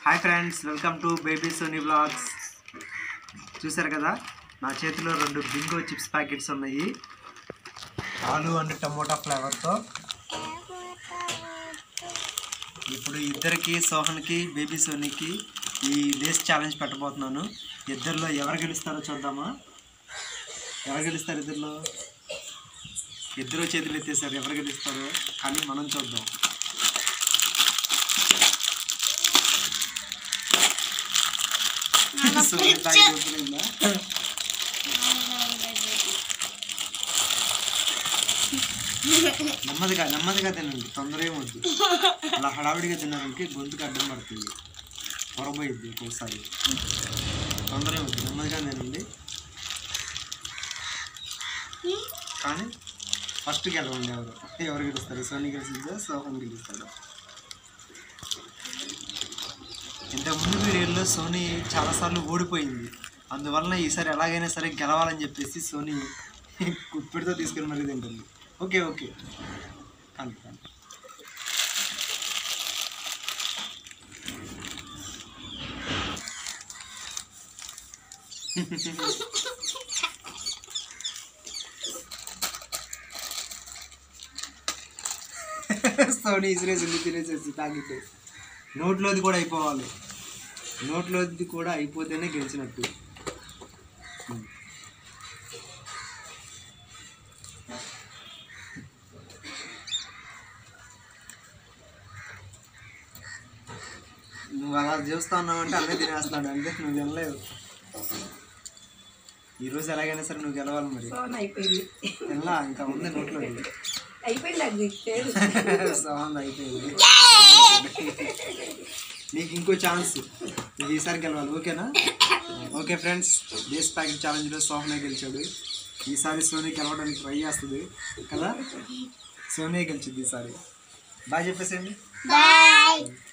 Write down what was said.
Hi friends welcome to baby Soni vlogs చూసారు కదా నా చేతిలో రెండు బింగో చిప్స్ ప్యాకెట్స్ ఉన్నాయి ఆలు అండ్ టమోటా ఫ్లేవర్తో ఇప్పుడు ఇద్దరికి సోహన్కి బేబీ సోనీకి ఈ లేస్ ఛాలెంజ్ పెట్టబోతున్నాను ఇద్దరిలో ఎవరు గెలుస్తారో చూద్దామా ఎవరు గెలుస్తారు ఇద్దరిలో ఇద్దరు చేతులు ఎత్తేసారు ఎవరు గెలుస్తారో కానీ మనం చూద్దాం సోనీ ప్యాకెట్ ఓపెన్ అయిందా? నెమ్మదిగా నెమ్మదిగా తినండి తొందర ఏమొద్దు అలా హడావిడిగా తిన్నారంటే గొంతుకు అడ్డం పడుతుంది పొరబోయిద్ది ఒక్కోసారి తొందర ఏమొద్దు నెమ్మదిగా తినండి కానీ ఫస్ట్ గెలవండి ఎవరు ఎవరు గెలుస్తారు సోనీ గెలిచిందా సోహన్ గెలుస్తాడు ఇంతకుముందు వీడియోలో సోనీ చాలాసార్లు ఓడిపోయింది అందువలన ఈసారి ఎలాగైనా సరే గెలవాలని చెప్పేసి సోనీ కుప్పిడితో తీసుకెళ్ళి మరీ తింటుంది ఓకే ఓకే కానీ కానీ సోనీ ఇసిరేసింది తినేసేసి తాగితే నోట్లోది కూడా అయిపోవాలి నోట్లోది కూడా అయిపోతేనే గెలిచినట్టు నువ్వు అలా చూస్తా ఉన్నావంటే అన్నీ తినేస్తున్నాడు అంతే నువ్వు తినలేవు ఈరోజు ఎలాగైనా సరే నువ్వు గెలవాలి మరి సోన్ అయిపోయింది తినలా ఇంకా ఉంది నోట్లో అయిపోయింది అది లేదు సౌండ్ అయిపోయింది నీకు ఇంకో ఛాన్స్ నీకు ఈసారి గెలవాలి ఓకేనా ఓకే ఫ్రెండ్స్ బేస్ ప్యాకెట్ ఛాలెంజ్లో సోహనే గెలిచాడు ఈసారి సోనీ గెలవడానికి ట్రై చేస్తుంది కదా సోనీ గెలిచింది ఈసారి బాగా చెప్పేసేయండి